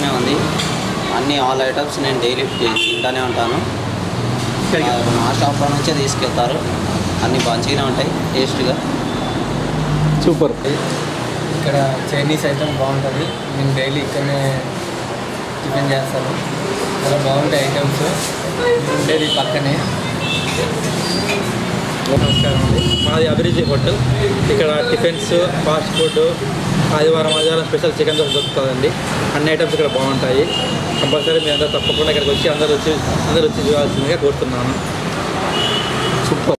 మంచిగానే ఉంది అన్ని ఆల్ ఐటమ్స్ నేను డైలీ తింటానే ఉంటాను ఆ, మా షాప్లో నుంచే తీసుకెళ్తారు అన్ని మంచిగానే ఉంటాయి టేస్ట్గా సూపర్ ఇక్కడ చైనీస్ ఐటమ్ బాగుంటుంది నేను డైలీ ఇక్కడనే టిఫిన్ చేస్తాను చాలా బాగుంటాయి ఐటమ్స్ ఉండేది పక్కనే నమస్కారం అండి మాది అభిరుచి హోటల్ ఇక్కడ టిఫిన్స్ ఫాస్ట్ ఫుడ్ ఆదివారం ఆదివారం స్పెషల్ చికెన్ దోశ దొరుకుతుందండి అన్ని ఐటమ్స్ ఇక్కడ బాగుంటాయి కంపల్సరీ మీరు అందరూ తప్పకుండా ఇక్కడికి వచ్చి అందరూ వచ్చి అందరూ వచ్చి చూడాల్సిందిగా కోరుతున్నాను సూపర్